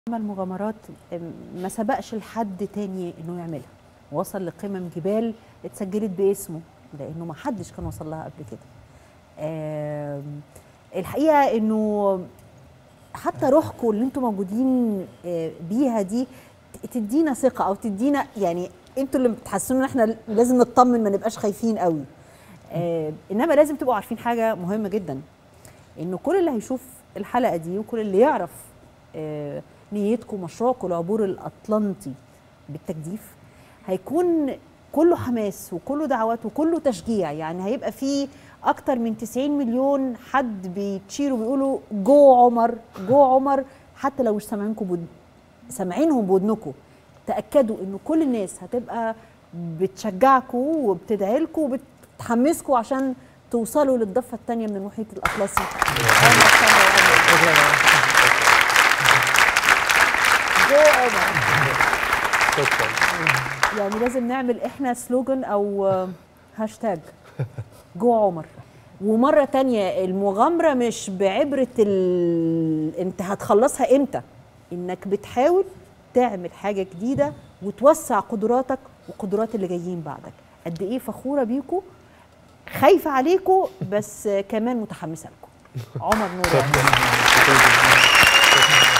عمل مغامرات ما سبقش لحد تاني انه يعملها وصل لقمم جبال اتسجلت باسمه لانه ما حدش كان وصل لها قبل كده آم، الحقيقه انه حتى روحكم اللي انتم موجودين آه، بيها دي ت- تدينا ثقه او تدينا يعني انتوا اللي بتحسسونا ان احنا لازم نطمن ما نبقاش خايفين قوي آه، انما لازم تبقوا عارفين حاجه مهمه جدا انه كل اللي هيشوف الحلقه دي وكل اللي يعرف آه، نيتكم مشروعكم العبور الاطلنطي بالتجديف هيكون كله حماس وكله دعوات وكله تشجيع يعني هيبقى فيه اكتر من 90 مليون حد بيتشيروا بيقولوا جو عمر جو عمر حتى لو مش سامعينكم بود... سامعينهم بودنكم تاكدوا انه كل الناس هتبقى بتشجعكم وبتدعي لكم وبتحمسكم عشان توصلوا للضفه الثانيه من المحيط الاطلسي عمر سامع وعمر. جو عمر شكرا يعني لازم نعمل احنا سلوجن او آه، هاشتاج جو عمر ومرة تانية المغامرة مش بعبرة ال... انت هتخلصها امتى انك بتحاول تعمل حاجة جديدة وتوسع قدراتك وقدرات اللي جايين بعدك قد ايه فخورة بيكم خايفة عليكم بس كمان متحمسة لكم عمر نور شكرا